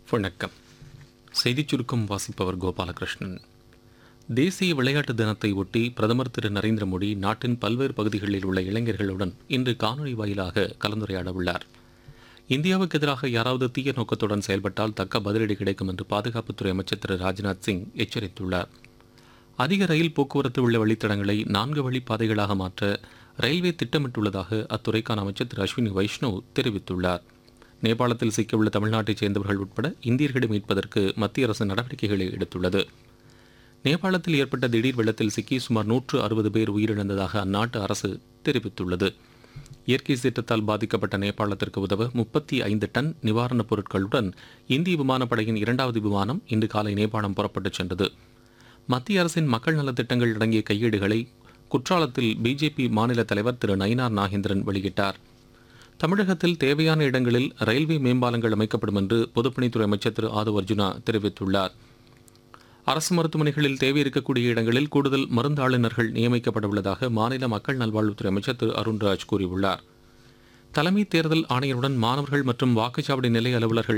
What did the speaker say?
வணக்கம் செய்திச் சுருக்கம் வாசிப்பவர் கோபாலகிருஷ்ணன் தேசிய விளையாட்டு தினத்தை ஒட்டி பிரதமர் திரு நரேந்திர மோடி நாட்டின் பல்வேறு பகுதிகளில் உள்ள இளைஞர்களுடன் இன்று காணொலி வாயிலாக கலந்துரையாட உள்ளார் இந்தியாவுக்கு எதிராக யாராவது தீய நோக்கத்துடன் செயல்பட்டால் தக்க பதிலடி கிடைக்கும் என்று பாதுகாப்புத்துறை அமைச்சர் திரு ராஜ்நாத் சிங் எச்சரித்துள்ளார் அதிக ரயில் போக்குவரத்து உள்ள வழித்தடங்களை நான்கு வழிப்பாதைகளாக மாற்ற ரயில்வே திட்டமிட்டுள்ளதாக அத்துறைக்கான அமைச்சர் திரு அஸ்வினி வைஷ்ணவ் தெரிவித்துள்ளார் நேபாளத்தில் சிக்கியுள்ள தமிழ்நாட்டைச் சேர்ந்தவர்கள் உட்பட இந்தியர்களை மீட்பதற்கு மத்திய அரசு நடவடிக்கைகளை எடுத்துள்ளது நேபாளத்தில் ஏற்பட்ட திடீர் வெள்ளத்தில் சிக்கி சுமார் நூற்று அறுபது பேர் உயிரிழந்ததாக அந்நாட்டு அரசு தெரிவித்துள்ளது இயற்கை சீற்றத்தால் பாதிக்கப்பட்ட நேபாளத்திற்கு உதவ முப்பத்தி ஐந்து டன் நிவாரணப் பொருட்களுடன் இந்திய விமானப்படையின் இரண்டாவது விமானம் இன்று காலை நேபாளம் புறப்பட்டுச் சென்றது மத்திய அரசின் மக்கள் நலத்திட்டங்கள் அடங்கிய கையேடுகளை குற்றாலத்தில் பிஜேபி மாநில தலைவர் திரு நயினார் நாகேந்திரன் வெளியிட்டார் தமிழகத்தில் தேவையான இடங்களில் ரயில்வே மேம்பாலங்கள் அமைக்கப்படும் என்று பொதுப்பணித்துறை அமைச்சர் திரு ஆதவ் அர்ஜுனா தெரிவித்துள்ளார் அரசு மருத்துவமனைகளில் தேவை இருக்கக்கூடிய இடங்களில் கூடுதல் மருந்தாளுநர்கள் நியமிக்கப்பட உள்ளதாக மாநில மக்கள் நல்வாழ்வுத்துறை அமைச்சர் திரு அருண்ராஜ் கூறியுள்ளார் தலைமை தேர்தல் ஆணையருடன் மாணவர்கள் மற்றும் வாக்குச்சாவடி நிலைய அலுவலர்கள்